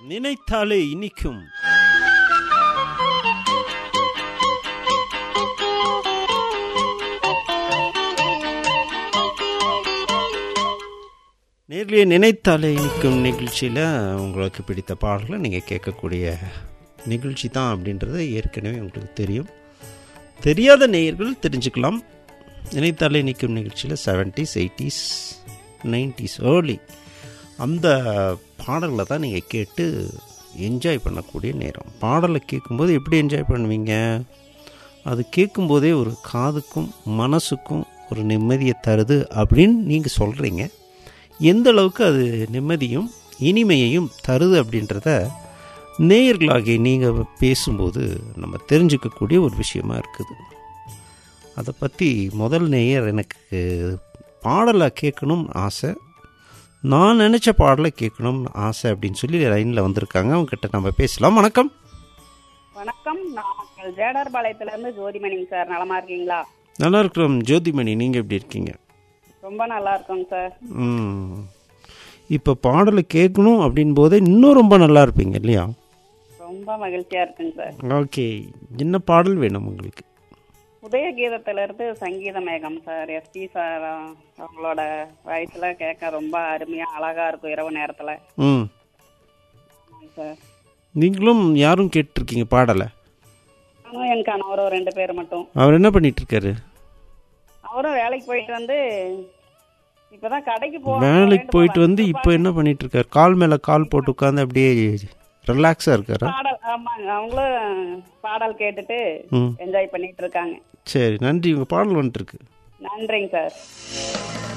நினைத்தாலே இனிக்கும் நேர்லேயே நினைத்தாலே இனிக்கும் நிகழ்ச்சியில் உங்களுக்கு பிடித்த பாடல்களை நீங்கள் கேட்கக்கூடிய நிகழ்ச்சி தான் அப்படின்றது ஏற்கனவே உங்களுக்கு தெரியும் தெரியாத நேயர்கள் தெரிஞ்சுக்கலாம் நினைத்தாலே நிற்கும் நிகழ்ச்சியில் செவன்ட்டீஸ் எயிட்டிஸ் நைன்டிஸ் ஏர்லி அந்த பாடல்களை தான் நீங்கள் கேட்டு என்ஜாய் பண்ணக்கூடிய நேரம் பாடலை கேட்கும்போது எப்படி என்ஜாய் பண்ணுவீங்க அது கேட்கும்போதே ஒரு காதுக்கும் மனசுக்கும் ஒரு நிம்மதியை தருது அப்படின்னு நீங்கள் சொல்கிறீங்க எந்த அளவுக்கு அது நிம்மதியும் இனிமையையும் தருது அப்படின்றத நேயர்களாகிய நீங்கள் பேசும்போது நம்ம தெரிஞ்சுக்கக்கூடிய ஒரு விஷயமா இருக்குது அதை பற்றி முதல் நேயர் எனக்கு பாடலை கேட்கணும்னு ஆசை நான் நினச்ச பாடலை கேட்கணும்னு ஆசை அப்படின்னு சொல்லி லைனில் வந்திருக்காங்க அவங்ககிட்ட நம்ம பேசலாம் வணக்கம் வணக்கம் நாமக்கல் ஜேடர்பாளையத்துல இருந்து ஜோதிமணிங்க சார் நலமா இருக்கீங்களா நல்லா இருக்கிறோம் ஜோதிமணி நீங்கள் எப்படி இருக்கீங்க ரொம்ப நல்லா இருக்கோங்க சார் ம் இப்போ பாடலை கேட்கணும் அப்படின் போதே இன்னும் ரொம்ப நல்லா இருப்பீங்க இல்லையா ரொம்ப மகிழ்ச்சியா இருக்குங்க சார் ஓகே என்ன பாடல் வேணும் உங்களுக்கு உதய கீதத்துல இருந்து சங்கீத மேகம் சார் எஸ்பி சார் அவங்களோட வயசுல கேட்க ரொம்ப அருமையா அழகா இருக்கும் இரவு நேரத்துல ம் ஆமாங்க சார் நீங்களும் யாரும் கேட்டிருக்கீங்க பாடலை நானும் என் கணவரும் ரெண்டு பேர் மட்டும் அவர் என்ன பண்ணிட்டு இருக்காரு அவரும் வேலைக்கு போயிட்டு வந்து இப்பதான் கடைக்கு போ வேலைக்கு போயிட்டு வந்து இப்போ என்ன பண்ணிட்டு இருக்காரு கால் மேலே கால் போட்டு உட்காந்து அப்படியே ரிலாக்ஸாக இருக்காரா பாடல் ஆமாங்க அவங்களும் பாடல் கேட்டுட்டு ம் என்ஜாய் பண்ணிட்டு இருக்காங்க சரி நன்றி உங்கள் பாடல் வந்துட்டு இருக்கு நன்றிங்க சார்